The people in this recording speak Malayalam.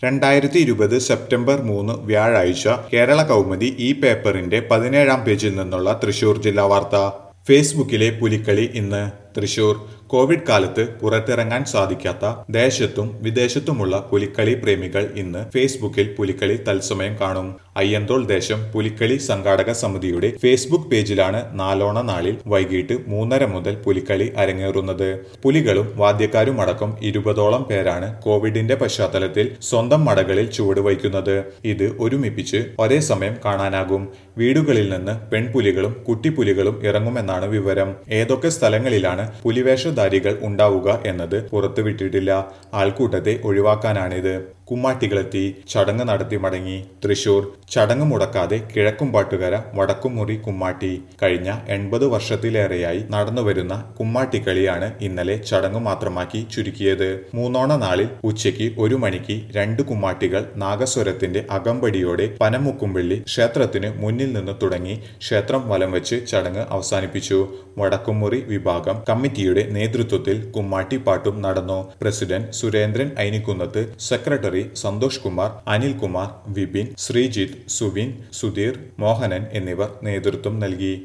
രണ്ടായിരത്തി ഇരുപത് സെപ്റ്റംബർ മൂന്ന് വ്യാഴാഴ്ച കേരള കൗമുദി ഈ പേപ്പറിന്റെ പതിനേഴാം പേജിൽ നിന്നുള്ള തൃശൂർ ജില്ലാ വാർത്ത ഫേസ്ബുക്കിലെ പുലിക്കളി ഇന്ന് തൃശൂർ കോവിഡ് കാലത്ത് പുറത്തിറങ്ങാൻ സാധിക്കാത്ത ദേശത്തും വിദേശത്തുമുള്ള പുലിക്കളി പ്രേമികൾ ഇന്ന് ഫേസ്ബുക്കിൽ പുലിക്കളി തത്സമയം കാണും അയ്യന്തോൾ ദേശം പുലിക്കളി സംഘാടക സമിതിയുടെ ഫേസ്ബുക്ക് പേജിലാണ് നാലോണ നാളിൽ വൈകിട്ട് മൂന്നര മുതൽ പുലിക്കളി അരങ്ങേറുന്നത് പുലികളും വാദ്യക്കാരും അടക്കം ഇരുപതോളം പേരാണ് കോവിഡിന്റെ പശ്ചാത്തലത്തിൽ സ്വന്തം മടകളിൽ ചുവട് വയ്ക്കുന്നത് ഇത് ഒരുമിപ്പിച്ച് ഒരേ സമയം കാണാനാകും വീടുകളിൽ നിന്ന് പെൺപുലികളും കുട്ടിപ്പുലികളും ഇറങ്ങുമെന്നാണ് വിവരം ഏതൊക്കെ സ്ഥലങ്ങളിലാണ് പുലിവേഷധാരികൾ ഉണ്ടാവുക എന്നത് പുറത്തുവിട്ടിട്ടില്ല ആൾക്കൂട്ടത്തെ ഒഴിവാക്കാനാണിത് കുമ്മാട്ടികളെത്തി ചടങ്ങ് നടത്തി മടങ്ങി തൃശൂർ ചടങ്ങ് മുടക്കാതെ കിഴക്കുംപാട്ടുകര വടക്കുംമുറി കുമ്മാട്ടി കഴിഞ്ഞ എൺപത് വർഷത്തിലേറെയായി നടന്നുവരുന്ന കുമ്മാട്ടിക്കളിയാണ് ഇന്നലെ ചടങ്ങ് മാത്രമാക്കി ചുരുക്കിയത് മൂന്നോണ നാളിൽ ഉച്ചയ്ക്ക് ഒരു മണിക്ക് രണ്ട് കുമ്മാട്ടികൾ നാഗസ്വരത്തിന്റെ അകമ്പടിയോടെ പനമുക്കുംപള്ളി ക്ഷേത്രത്തിന് മുന്നിൽ നിന്ന് തുടങ്ങി ക്ഷേത്രം വലം വെച്ച് ചടങ്ങ് അവസാനിപ്പിച്ചു വടക്കുംമുറി വിഭാഗം കമ്മിറ്റിയുടെ നേതൃത്വത്തിൽ കുമ്മാട്ടിപ്പാട്ടും നടന്നു പ്രസിഡന്റ് സുരേന്ദ്രൻ ഐനിക്കുന്നത്ത് സെക്രട്ടറി സന്തോഷ് കുമാർ അനിൽകുമാർ വിപിൻ ശ്രീജിത്ത് സുവിൻ സുധീർ മോഹനൻ എന്നിവർ നേതൃത്വം നൽകി